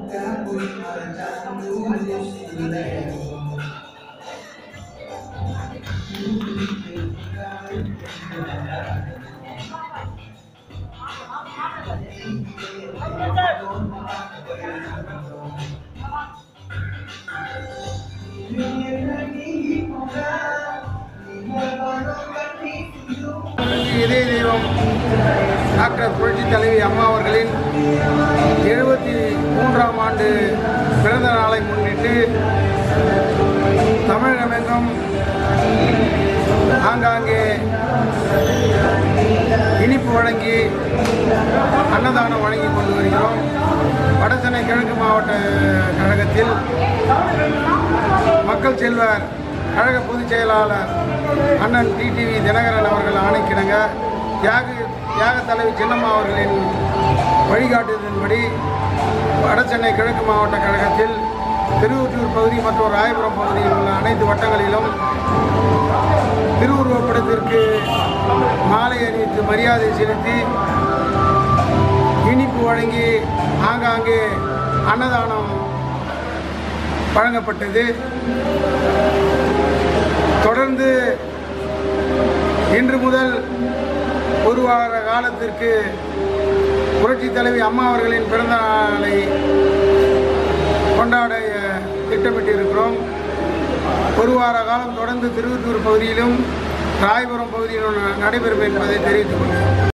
இதய தெய்வம் டாக்டர் புரட்சி தலைவி அம்மா அவர்களின் எழுபத்தி மூன்றாம் ஆண்டு பிறந்த நாளை முன்னிட்டு தமிழகமெங்கும் ஆங்காங்கே இனிப்பு வழங்கி அன்னதானம் வழங்கி கொண்டு வருகிறோம் வடசென்னை கிழக்கு மாவட்ட கழகத்தில் மக்கள் செல்வர் கழக பொதுச் செயலாளர் அண்ணன் டிடிவி தினகரன் அவர்கள் ஆணைக்கிணங்க தியாக தியாக தலைவி சின்னம்மா அவர்களின் வழிகாட்டுதலின்படி வடசென்னை கிழக்கு மாவட்ட கழகத்தில் திருவொற்றூர் பகுதி மற்றும் ராயபுரம் பகுதியில் உள்ள அனைத்து வட்டங்களிலும் திருவுருவப்படத்திற்கு மாலை அணிவித்து மரியாதை செலுத்தி இனிப்பு வழங்கி ஆங்காங்கே அன்னதானம் வழங்கப்பட்டது தொடர்ந்து இன்று முதல் ஒரு வார காலத்திற்கு புரட்சி தலைவி அம்மா அவர்களின் பிறந்த நாளை கொண்டாட திட்டமிட்டிருக்கிறோம் ஒரு வார காலம் தொடர்ந்து திருவத்தூர் பகுதியிலும் ராயபுரம் பகுதியிலும் நடைபெறும் என்பதை தெரிவித்துக் கொள்கிறேன்